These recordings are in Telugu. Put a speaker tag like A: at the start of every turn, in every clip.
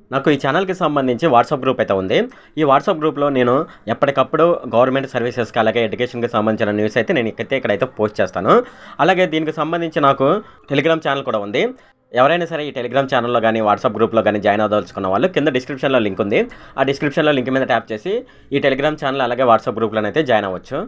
A: నాకు ఈ ఛానల్కి సంబంధించి వాట్సాప్ గ్రూప్ అయితే ఉంది ఈ వాట్సాప్ గ్రూప్లో నేను ఎప్పటికప్పుడు గవర్నమెంట్ సర్వీసెస్కి అలాగే ఎడ్యుకేషన్కి సంబంధించిన న్యూస్ అయితే నేను ఇక్కడైతే ఇక్కడైతే పోస్ట్ చేస్తాను అలాగే దీనికి సంబంధించి నాకు టెలిగ్రామ్ ఛానల్ కూడా ఉంది ఎవరైనా సరే ఈ టెలిగ్రామ్ ఛానల్లో కానీ వాట్సాప్ గ్రూప్లో కానీ జాయిన్ అవ్వదలుచుకున్న వాళ్ళు కింద డిస్క్రిప్షన్లో లింక్ ఉంది ఆ డిస్క్రిప్షన్లో లింక్ మీద ట్యాప్ చేసి ఈ టెలిగ్రామ్ ఛానల్ అలాగే వాట్సాప్ గ్రూప్లోనైతే జాయిన్ అవ్వచ్చు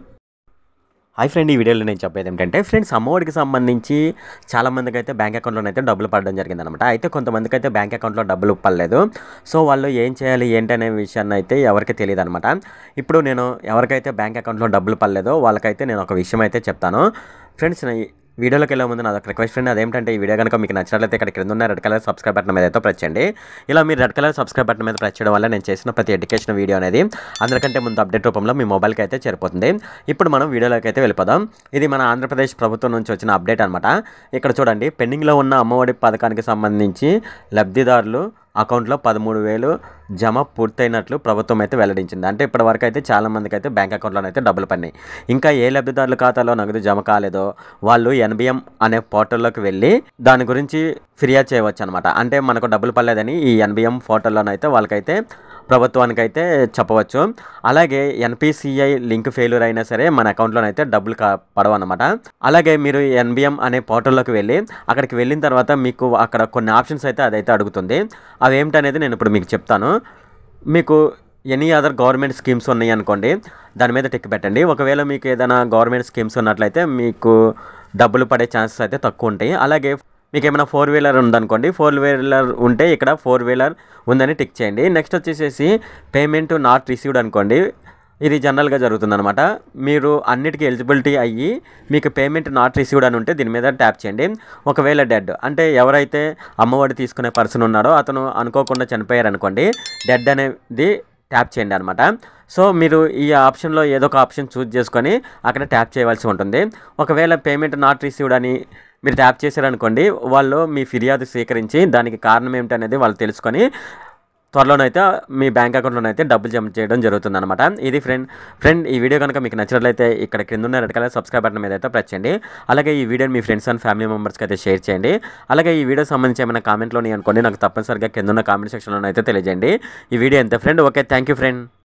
A: హాయ్ ఫ్రెండ్ ఈ వీడియోలో నేను చెప్పేది ఏంటంటే ఫ్రెండ్స్ అమ్మఒడికి సంబంధించి చాలా మందికి అయితే బ్యాంక్ అకౌంట్లో అయితే డబ్బులు పడడం జరిగిందనమాట అయితే కొంతమందికి అయితే బ్యాంక్ అకౌంట్లో డబ్బులు పడలేదు సో వాళ్ళు ఏం చేయాలి ఏంటి అనే విషయాన్ని అయితే ఎవరికి తెలియదు అనమాట ఇప్పుడు నేను ఎవరికైతే బ్యాంక్ అకౌంట్లో డబ్బులు పడలేదో వాళ్ళకైతే నేను ఒక విషయం అయితే చెప్తాను ఫ్రెండ్స్ వీడియోలోకి వెళ్ళే ముందు నాదొక రిక్వెస్ట్ ఫ్రెండ్ అదేంటంటే ఈ వీడియో కనుక మీకు నచ్చినట్లయితే ఇక్కడ క్రింద ఉన్న రెడ్ కలర్ సబ్స్క్రైబ్ బటన్ మీద అయితే ప్రెస్ చేయండి ఇలా మీరు రెడ్ కలర్ సబ్స్క్రైబ్ బటన్ మీద ప్రెస్ చేయడం వల్ల నేను చేసిన ప్రతి ఎడ్యుకేషన్ వీడియో అనేది అందరికంటే ముందు అప్డేట్ రూపంలో మీ మొబైల్కి అయితే చేరిపోతుంది ఇప్పుడు మనం వీడియోలోకి అయితే వెళ్ళిపోదాం ఇది మన ఆంధ్రప్రదేశ్ ప్రభుత్వం నుంచి వచ్చిన అప్డేట్ అనమాట ఇక్కడ చూడండి పెండింగ్లో ఉన్న అమ్మఒడి పథకానికి సంబంధించి లబ్ధిదారులు అకౌంట్లో పదమూడు వేలు జమ పూర్తయినట్లు ప్రభుత్వం అయితే వెల్లడించింది అంటే ఇప్పటి వరకు అయితే చాలా మందికి అయితే బ్యాంక్ అకౌంట్లో అయితే డబ్బులు పడినాయి ఇంకా ఏ లబ్ధిదారుల ఖాతాలో నగదు జమ కాలేదో వాళ్ళు ఎన్బిఎం అనే పోర్టల్లోకి వెళ్ళి దాని గురించి ఫిర్యాదు చేయవచ్చు అనమాట అంటే మనకు డబ్బులు పడలేదని ఈ ఎన్బిఎం పోర్టల్లోనైతే వాళ్ళకైతే ప్రభుత్వానికి అయితే చెప్పవచ్చు అలాగే ఎన్పిసిఐ లింక్ ఫెయిల్యూర్ అయినా సరే మన అకౌంట్లోనైతే డబ్బులు కా పడవు అనమాట అలాగే మీరు ఎన్బిఎం అనే పోర్టల్లోకి వెళ్ళి అక్కడికి వెళ్ళిన తర్వాత మీకు అక్కడ కొన్ని ఆప్షన్స్ అయితే అదైతే అడుగుతుంది అవి ఏమిటనేది నేను ఇప్పుడు మీకు చెప్తాను మీకు ఎనీ అదర్ గవర్నమెంట్ స్కీమ్స్ ఉన్నాయి అనుకోండి దాని మీద టిక్ పెట్టండి ఒకవేళ మీకు ఏదైనా గవర్నమెంట్ స్కీమ్స్ ఉన్నట్లయితే మీకు డబ్బులు పడే ఛాన్సెస్ అయితే తక్కువ ఉంటాయి అలాగే మీకు ఏమైనా ఫోర్ వీలర్ ఉందనుకోండి ఫోర్ వీలర్ ఉంటే ఇక్కడ ఫోర్ వీలర్ ఉందని టిక్ చేయండి నెక్స్ట్ వచ్చేసేసి పేమెంట్ నాట్ రిసీవ్డ్ అనుకోండి ఇది జనరల్గా జరుగుతుందన్నమాట మీరు అన్నిటికీ ఎలిజిబిలిటీ అయ్యి మీకు పేమెంట్ నాట్ రిసీవ్డ్ అని ఉంటే దీని మీద ట్యాప్ చేయండి ఒకవేళ డెడ్ అంటే ఎవరైతే అమ్మఒడి తీసుకునే పర్సన్ ఉన్నాడో అతను అనుకోకుండా చనిపోయారు అనుకోండి డెడ్ అనేది ట్యాప్ చేయండి అనమాట సో మీరు ఈ ఆప్షన్లో ఏదో ఒక ఆప్షన్ చూజ్ చేసుకొని అక్కడ ట్యాప్ చేయవలసి ఉంటుంది ఒకవేళ పేమెంట్ నాట్ రిసీవ్డ్ అని మీరు ట్యాప్ చేశారనుకోండి వాళ్ళు మీ ఫిర్యాదు స్వీకరించి దానికి కారణం ఏమిటనేది వాళ్ళు తెలుసుకొని త్వరలోనైతే మీ బ్యాంక్ అకౌంట్లోనైతే డబ్బులు జమ చేయడం జరుగుతుంది అనమాట ఇది ఫ్రెండ్ ఫ్రెండ్ ఈ వీడియో కనుక మీకు నచ్చినట్లయితే ఇక్కడ క్రింద ఉన్న రెడ్ కలర్ సబ్స్క్రైబ్ బటన్ మీద అయితే ప్రెస్ చేయండి అలాగే ఈ వీడియోని మీ ఫ్రెండ్స్ అండ్ ఫ్యామిలీ మెంబర్స్కి అయితే షేర్ చేయండి అలాగే ఈ వీడియో సంబంధించి ఏమైనా కామెంట్లోని అనుకోండి నాకు తప్పనిసరిగా కింద ఉన్న కామెంట్ సెక్షన్లో అయితే తెలియజేయండి ఈ వీడియో ఎంత friend okay thank you friend